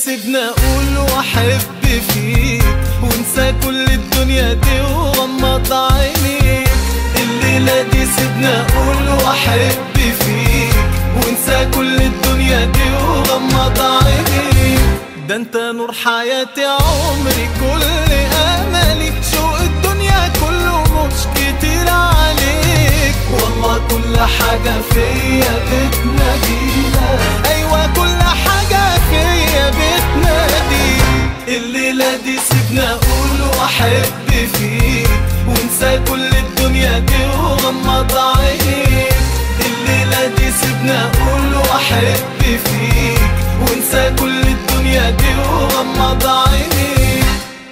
سيبنا اقول واحب فيك وانسى كل الدنيا دي وغمض عينيك الليلة دي سيبنا اقول واحب فيك وانسى كل الدنيا دي وغمض عينيك ده انت نور حياتي عمري كل املي شوق الدنيا كله مش كتير عليك والله كل حاجة فيا بتنادينا ايوه كل حاجة فيا بتنادي الليلة دي سيبنا اقول واحب فيك وانسى كل الدنيا دي وغمض عينيك الليلة دي سيبنا اقول واحب فيك وانسى كل الدنيا دي وغمض عينيك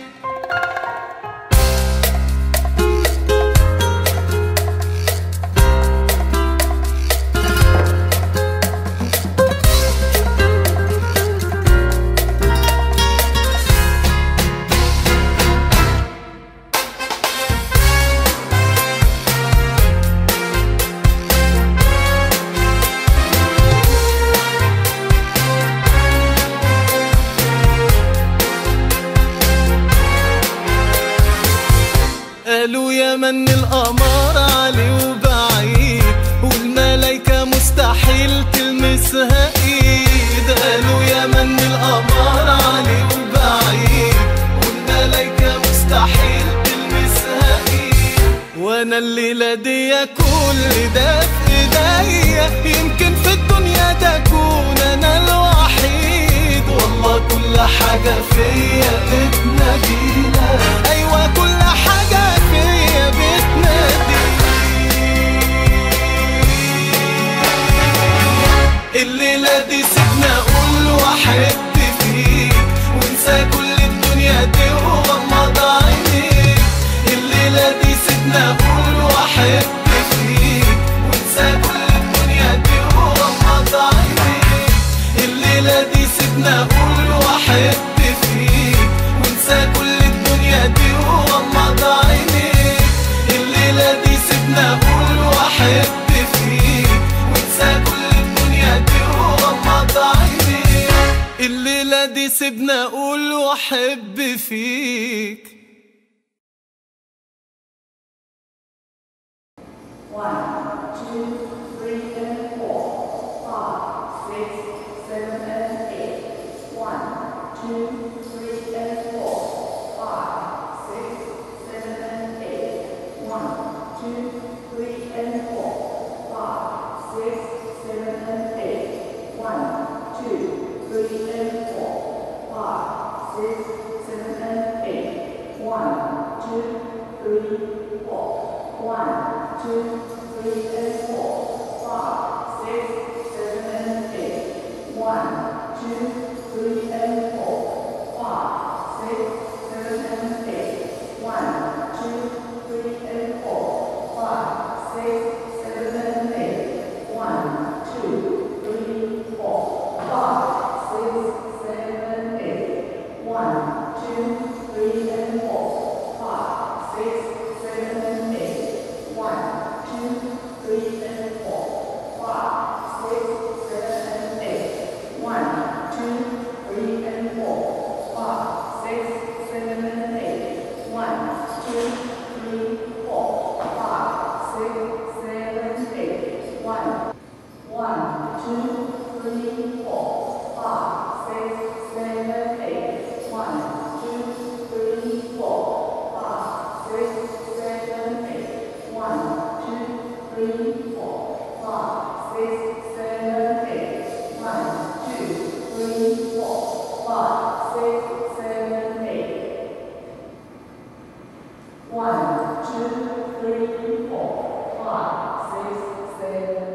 قالوا يا من القمر علي وبعيد والملايكة مستحيل تلمسها ايد قالوا يا من القمر علي وبعيد والملايكة مستحيل تلمسها ايد وانا الليلة دي كل ده في ايديا يمكن في الدنيا ده اكون انا الوحيد والله كل حاجة فيا بتنادينا ايوه كل حاجة فيا بتنادي الليلة دي سيبنا اقول واحب فيك وانسى كل الدنيا دي وغمض عينيك الليلة دي سيبنا اقول واحب فيك وانسى كل الدنيا دي وغمض عينيك الليلة دي سيبنا اقول واحب فيك وانسى كل الدنيا دي وغمض عينيك الليلة دي سيبنا اقول واحب فيك وانسى كل الدنيا دي وغمض عينيك الليلة دي سيبنا اقول واحب فيك One, two, three, and four, five, six, seven, and eight. One, two, three, and four, five, six, seven, and eight. One, two, three, and four, five, six, seven, and eight. One, two, three, and four, five, six, seven, and eight. One, two, three, four. One, two, three, and four, five, six, seven, and eight. One, two, three, and four, five, six, seven, and eight. One, two, three, and four, five, six, seven, and eight. One, two, three, four, five, six, seven, eight. One, two, three, and four, five, six, seven, and eight. One, two, three, and four, five, six, seven, and eight. One, two, three, and four, five, six, seven, and eight. One, two, three, four, five, six, seven, eight. One, one, two, three, four, five, six, seven, eight. One, two, three, four, five, six, seven, eight. One, two, three, four, five, six, seven, eight. One, two, three, four, five, six, seven, eight. One, two, three, four, five, six, seven,